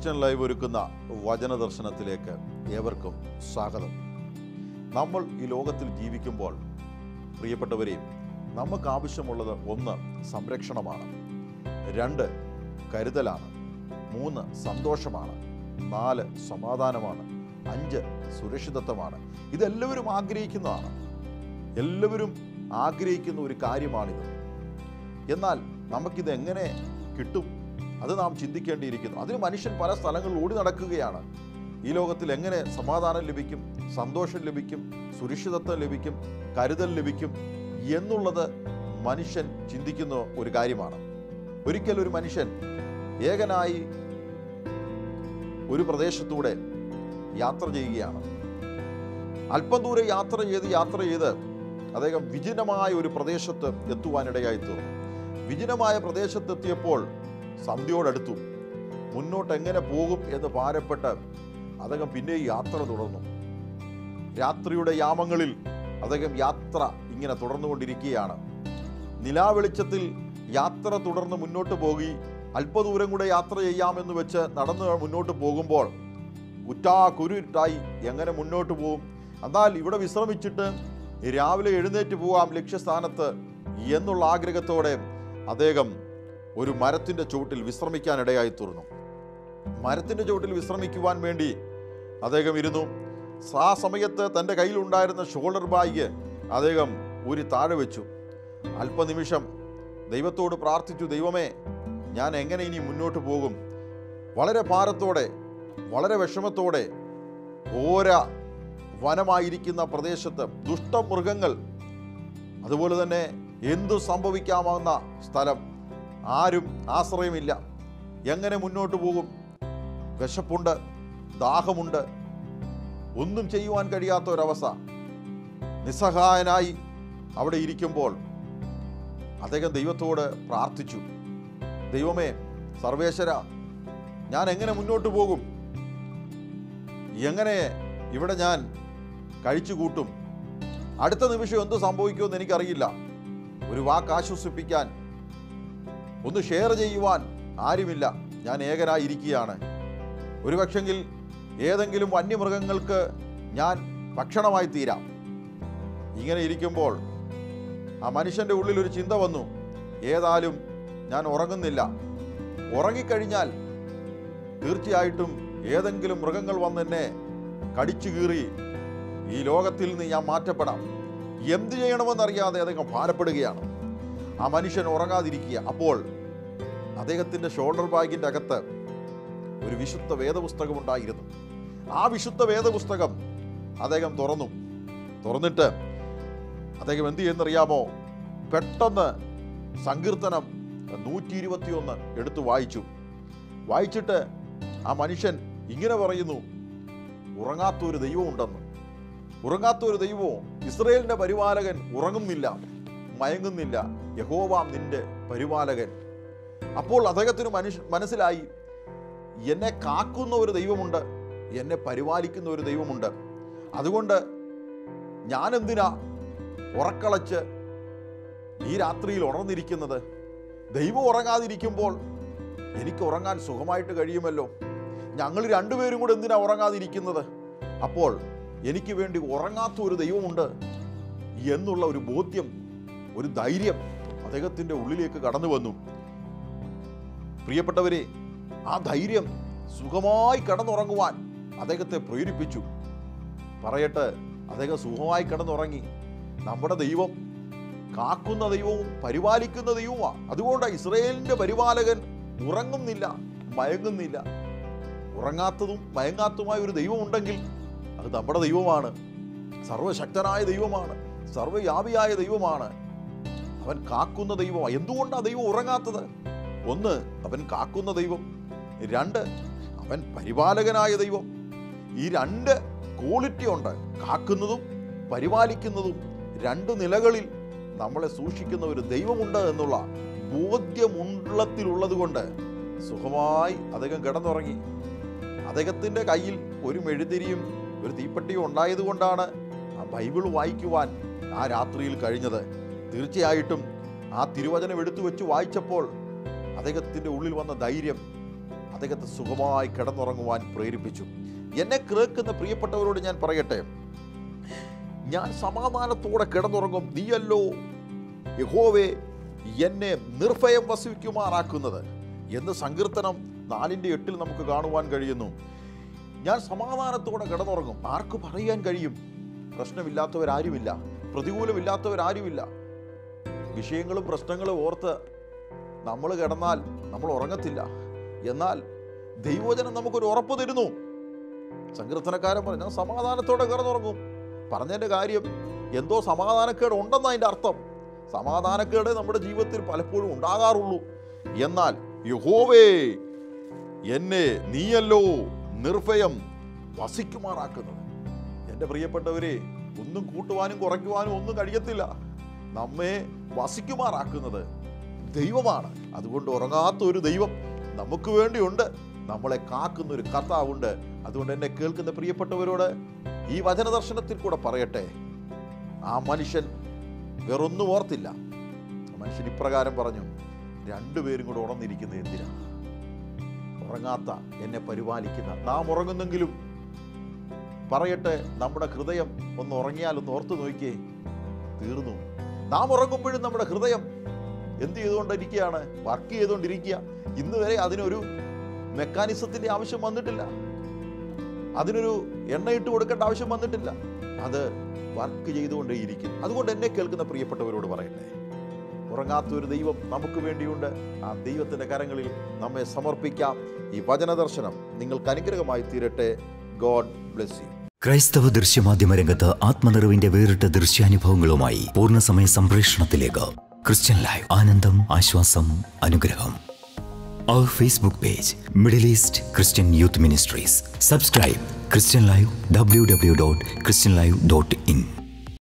Christian live ഒരുക്കുന്ന വചന ദർശനത്തിലേക്ക് ഏവർക്കും സ്വാഗതം നമ്മൾ ഈ ലോകത്തിൽ ജീവിക്കുമ്പോൾ പ്രിയപ്പെട്ടവരെയും നമുക്ക് ആവശ്യമുള്ളത് ഒന്ന് സംരക്ഷണമാണ് രണ്ട് കരുതലാണ് മൂന്ന് സന്തോഷമാണ് നാല് സമാധാനമാണ് അഞ്ച് സുരക്ഷിതത്വമാണ് ഇതെല്ലാവരും ആഗ്രഹിക്കുന്നതാണ് എല്ലാവരും ആഗ്രഹിക്കുന്ന ഒരു കാര്യമാണിത് എന്നാൽ നമുക്കിത് എങ്ങനെ കിട്ടും അത് നാം ചിന്തിക്കേണ്ടിയിരിക്കുന്നു അതിന് മനുഷ്യൻ പല സ്ഥലങ്ങളിൽ ഓടി നടക്കുകയാണ് ഈ ലോകത്തിൽ എങ്ങനെ സമാധാനം ലഭിക്കും സന്തോഷം ലഭിക്കും സുരക്ഷിതത്വം ലഭിക്കും കരുതൽ ലഭിക്കും എന്നുള്ളത് മനുഷ്യൻ ചിന്തിക്കുന്ന ഒരു കാര്യമാണ് ഒരിക്കൽ ഒരു മനുഷ്യൻ ഏകനായി ഒരു പ്രദേശത്തൂടെ യാത്ര ചെയ്യുകയാണ് അല്പം ദൂരെ യാത്ര ചെയ്ത് യാത്ര ചെയ്ത് അദ്ദേഹം വിജനമായ ഒരു പ്രദേശത്ത് എത്തുവാനിടയായി തീർന്നു വിജനമായ പ്രദേശത്തെത്തിയപ്പോൾ സന്ധ്യയോടടുത്തു മുന്നോട്ട് എങ്ങനെ പോകും എന്ന് ഭാരപ്പെട്ട് അദ്ദേഹം പിന്നെയും യാത്ര തുടർന്നു രാത്രിയുടെ യാമങ്ങളിൽ അദ്ദേഹം യാത്ര ഇങ്ങനെ തുടർന്നുകൊണ്ടിരിക്കുകയാണ് നിലാവെളിച്ചത്തിൽ യാത്ര തുടർന്ന് മുന്നോട്ട് പോയി അല്പദൂരം കൂടെ യാത്ര ചെയ്യാമെന്ന് വെച്ച് നടന്ന് മുന്നോട്ട് പോകുമ്പോൾ കുറ്റാ കുരുട്ടായി എങ്ങനെ മുന്നോട്ട് പോകും എന്നാൽ ഇവിടെ വിശ്രമിച്ചിട്ട് രാവിലെ എഴുന്നേറ്റ് പോകാം ലക്ഷ്യസ്ഥാനത്ത് എന്നുള്ള ആഗ്രഹത്തോടെ അദ്ദേഹം ഒരു മരത്തിൻ്റെ ചുവട്ടിൽ വിശ്രമിക്കാനിടയായി തീർന്നു മരത്തിൻ്റെ ചുവട്ടിൽ വിശ്രമിക്കുവാൻ വേണ്ടി അദ്ദേഹം ഇരുന്നു ആ സമയത്ത് തൻ്റെ കയ്യിലുണ്ടായിരുന്ന ഷോൾഡർ ബാഗ് അദ്ദേഹം ഊരി താഴെ വെച്ചു അല്പനിമിഷം ദൈവത്തോട് പ്രാർത്ഥിച്ചു ദൈവമേ ഞാൻ എങ്ങനെ ഇനി മുന്നോട്ട് പോകും വളരെ ഭാരത്തോടെ വളരെ വിഷമത്തോടെ ഓര വനമായിരിക്കുന്ന പ്രദേശത്ത് ദുഷ്ടമൃഗങ്ങൾ അതുപോലെ തന്നെ എന്തു സംഭവിക്കാമാവുന്ന സ്ഥലം ആരും ആശ്രയമില്ല എങ്ങനെ മുന്നോട്ട് പോകും വിശപ്പുണ്ട് ദാഹമുണ്ട് ഒന്നും ചെയ്യുവാൻ കഴിയാത്ത ഒരവസ്ഥ നിസ്സഹായനായി അവിടെ ഇരിക്കുമ്പോൾ അദ്ദേഹം ദൈവത്തോട് പ്രാർത്ഥിച്ചു ദൈവമേ സർവേശ്വര ഞാൻ എങ്ങനെ മുന്നോട്ട് പോകും എങ്ങനെ ഇവിടെ ഞാൻ കഴിച്ചു കൂട്ടും അടുത്ത നിമിഷം എന്ത് സംഭവിക്കുമെന്ന് എനിക്കറിയില്ല ഒരു വാക്ക് ആശ്വസിപ്പിക്കാൻ ഒന്ന് ഷെയർ ചെയ്യുവാൻ ആരുമില്ല ഞാൻ ഏകനായിരിക്കുകയാണ് ഒരു പക്ഷെങ്കിൽ ഏതെങ്കിലും വന്യമൃഗങ്ങൾക്ക് ഞാൻ ഭക്ഷണമായി തീരാം ഇങ്ങനെ ഇരിക്കുമ്പോൾ ആ മനുഷ്യൻ്റെ ഉള്ളിൽ ഒരു ചിന്ത വന്നു ഏതായാലും ഞാൻ ഉറങ്ങുന്നില്ല ഉറങ്ങിക്കഴിഞ്ഞാൽ തീർച്ചയായിട്ടും ഏതെങ്കിലും മൃഗങ്ങൾ വന്നെന്നെ കടിച്ചു കീറി ഈ ലോകത്തിൽ നിന്ന് ഞാൻ മാറ്റപ്പെടാം എന്ത് ചെയ്യണമെന്നറിയാതെ അദ്ദേഹം ഭാരപ്പെടുകയാണ് ആ മനുഷ്യൻ ഉറങ്ങാതിരിക്കുക അപ്പോൾ അദ്ദേഹത്തിൻ്റെ ഷോൾഡർ ബാഗിൻ്റെ അകത്ത് ഒരു വിശുദ്ധ വേദപുസ്തകം ഉണ്ടായിരുന്നു ആ വിശുദ്ധ വേദപുസ്തകം അദ്ദേഹം തുറന്നു തുറന്നിട്ട് അദ്ദേഹം എന്ത് ചെയ്യുന്നറിയാമോ പെട്ടെന്ന് സങ്കീർത്തനം നൂറ്റി ഇരുപത്തിയൊന്ന് എടുത്തു വായിച്ചു വായിച്ചിട്ട് ആ മനുഷ്യൻ ഇങ്ങനെ പറയുന്നു ഉറങ്ങാത്ത ഒരു ദൈവമുണ്ടെന്ന് ഉറങ്ങാത്ത ഒരു ദൈവവും ഇസ്രയേലിന്റെ പരിപാലകൻ ഉറങ്ങുന്നില്ല മയങ്ങുന്നില്ല യഹോവാം നിന്റെ പരിപാലകൻ അപ്പോൾ അദ്ദേഹത്തിന് മനുഷ്യ മനസ്സിലായി എന്നെ കാക്കുന്ന ഒരു ദൈവമുണ്ട് എന്നെ പരിപാലിക്കുന്ന ഒരു ദൈവമുണ്ട് അതുകൊണ്ട് ഞാൻ എന്തിനാ ഉറക്കളച്ച് ഈ രാത്രിയിൽ ഉണർന്നിരിക്കുന്നത് ദൈവം ഉറങ്ങാതിരിക്കുമ്പോൾ എനിക്ക് ഉറങ്ങാൻ സുഖമായിട്ട് കഴിയുമല്ലോ ഞങ്ങൾ രണ്ടുപേരും കൂടെ എന്തിനാ ഉറങ്ങാതിരിക്കുന്നത് അപ്പോൾ എനിക്ക് വേണ്ടി ഉറങ്ങാത്ത ഒരു ദൈവമുണ്ട് എന്നുള്ള ഒരു ബോധ്യം ഒരു ധൈര്യം അദ്ദേഹത്തിൻ്റെ ഉള്ളിലേക്ക് കടന്നു വന്നു പ്രിയപ്പെട്ടവരെ ആ ധൈര്യം സുഖമായി കടന്നുറങ്ങുവാൻ അദ്ദേഹത്തെ പ്രേരിപ്പിച്ചു പറയട്ടെ അദ്ദേഹം സുഖമായി കിടന്നുറങ്ങി നമ്മുടെ ദൈവം കാക്കുന്ന ദൈവവും പരിപാലിക്കുന്ന ദൈവവുമാണ് അതുകൊണ്ട് ഇസ്രയേലിന്റെ പരിപാലകൻ ഉറങ്ങുന്നില്ല മയങ്ങുന്നില്ല ഉറങ്ങാത്തതും മയങ്ങാത്തതുമായ ഒരു ദൈവമുണ്ടെങ്കിൽ അത് നമ്മുടെ ദൈവമാണ് സർവശക്തനായ ദൈവമാണ് സർവ്വവ്യാപിയായ ദൈവമാണ് അവൻ കാക്കുന്ന ദൈവമാണ് എന്തുകൊണ്ടാണ് ദൈവം ഉറങ്ങാത്തത് ഒന്ന് അവൻ കാക്കുന്ന ദൈവം രണ്ട് അവൻ പരിപാലകനായ ദൈവം ഈ രണ്ട് ക്വാളിറ്റി ഉണ്ട് കാക്കുന്നതും പരിപാലിക്കുന്നതും രണ്ട് നിലകളിൽ നമ്മളെ സൂക്ഷിക്കുന്ന ഒരു ദൈവമുണ്ട് എന്നുള്ള ബോധ്യമുള്ളത്തിലുള്ളത് കൊണ്ട് സുഖമായി അദ്ദേഹം കിടന്നുറങ്ങി അദ്ദേഹത്തിൻ്റെ കയ്യിൽ ഒരു മെഴുതിരിയും ഒരു തീപ്പെട്ടിയും ഉണ്ടായതുകൊണ്ടാണ് ആ ബൈബിൾ വായിക്കുവാൻ ആ രാത്രിയിൽ കഴിഞ്ഞത് തീർച്ചയായിട്ടും ആ തിരുവചനം എടുത്തു വെച്ച് വായിച്ചപ്പോൾ അദ്ദേഹത്തിൻ്റെ ഉള്ളിൽ വന്ന ധൈര്യം അദ്ദേഹത്തെ സുഖമായി കിടന്നുറങ്ങുവാൻ പ്രേരിപ്പിച്ചു എന്നെ കേൾക്കുന്ന പ്രിയപ്പെട്ടവരോട് ഞാൻ പറയട്ടെ ഞാൻ സമാധാനത്തോടെ കിടന്നുറങ്ങും നീയല്ലോ യഹോവേ എന്നെ നിർഭയം വസിക്കുമാറാക്കുന്നത് എന്ന് സങ്കീർത്തനം നാലിൻ്റെ എട്ടിൽ നമുക്ക് കാണുവാൻ കഴിയുന്നു ഞാൻ സമാധാനത്തോടെ കിടന്നുറങ്ങും ആർക്ക് പറയാൻ കഴിയും പ്രശ്നമില്ലാത്തവരാരുമില്ല പ്രതികൂലമില്ലാത്തവരാരുമില്ല വിഷയങ്ങളും പ്രശ്നങ്ങളും ഓർത്ത് നമ്മൾ കിടന്നാൽ നമ്മൾ ഉറങ്ങത്തില്ല എന്നാൽ ദൈവവചനം നമുക്കൊരു ഉറപ്പ് തരുന്നു സങ്കീർത്തനക്കാരൻ പറഞ്ഞു ഞാൻ സമാധാനത്തോടെ കിടന്നുറങ്ങും പറഞ്ഞതിൻ്റെ കാര്യം എന്തോ സമാധാനക്കേട് ഉണ്ടെന്ന് അതിൻ്റെ അർത്ഥം സമാധാനക്കേട് നമ്മുടെ ജീവിതത്തിൽ പലപ്പോഴും ഉണ്ടാകാറുള്ളൂ എന്നാൽ യഹോവേ എന്നെ നീയല്ലോ നിർഭയം വസിക്കുമാറാക്കുന്നത് എൻ്റെ പ്രിയപ്പെട്ടവരെ ഒന്നും കൂട്ടുവാനും കുറയ്ക്കുവാനും ഒന്നും കഴിയത്തില്ല നമ്മെ വസിക്കുമാറാക്കുന്നത് ദൈവമാണ് അതുകൊണ്ട് ഉറങ്ങാത്ത ഒരു ദൈവം നമുക്ക് വേണ്ടിയുണ്ട് നമ്മളെ കാക്കുന്ന ഒരു കർത്താവുണ്ട് അതുകൊണ്ട് എന്നെ കേൾക്കുന്ന പ്രിയപ്പെട്ടവരോട് ഈ വചനദർശനത്തിൽ കൂടെ പറയട്ടെ ആ മനുഷ്യൻ വേറൊന്നും ഓർത്തില്ല ആ മനുഷ്യൻ ഇപ്രകാരം പറഞ്ഞു രണ്ടുപേരും കൂടെ ഉണർന്നിരിക്കുന്നത് എന്തിനാ ഉറങ്ങാത്ത എന്നെ പരിപാലിക്കുന്ന നാം ഉറങ്ങുന്നെങ്കിലും പറയട്ടെ നമ്മുടെ ഹൃദയം ഒന്ന് ഉറങ്ങിയാൽ ഒന്ന് ഓർത്തു നോക്കിയേ തീർന്നു നാം ഉറങ്ങുമ്പോഴും നമ്മുടെ ഹൃദയം എന്ത് ചെയ്തുകൊണ്ടിരിക്കുകയാണ് വർക്ക് ചെയ്തുകൊണ്ടിരിക്കുക ഇന്ന് വരെ അതിനൊരു മെക്കാനിസത്തിന്റെ ആവശ്യം വന്നിട്ടില്ല അതിനൊരു എണ്ണയിട്ട് കൊടുക്കേണ്ട ആവശ്യം വന്നിട്ടില്ല അത് വർക്ക് ചെയ്തുകൊണ്ടേയിരിക്കും അതുകൊണ്ട് എന്നെ കേൾക്കുന്ന പ്രിയപ്പെട്ടവരോട് പറയട്ടെ ഉറങ്ങാത്ത ഒരു ദൈവം നമുക്ക് വേണ്ടിയുണ്ട് ആ ദൈവത്തിൻ്റെ കരങ്ങളിൽ നമ്മെ സമർപ്പിക്കാം ഈ വചനദർശനം നിങ്ങൾക്ക് അനുഗ്രഹമായി തീരട്ടെ ഗോഡ് ബ്ലെസ് യു ക്രൈസ്തവ ദൃശ്യമാധ്യമ രംഗത്ത് ആത്മനിറവിന്റെ വേറിട്ട ദൃശ്യാനുഭവങ്ങളുമായി പൂർണ്ണസമയ സംപ്രേഷണത്തിലേക്ക് ക്രിസ്ത്യൻ ലൈവ് ആനന്ദം ആശ്വാസം അനുഗ്രഹം അവർ Facebook page Middle East Christian youth ministries subscribe Christian live W W dot Christian live dot in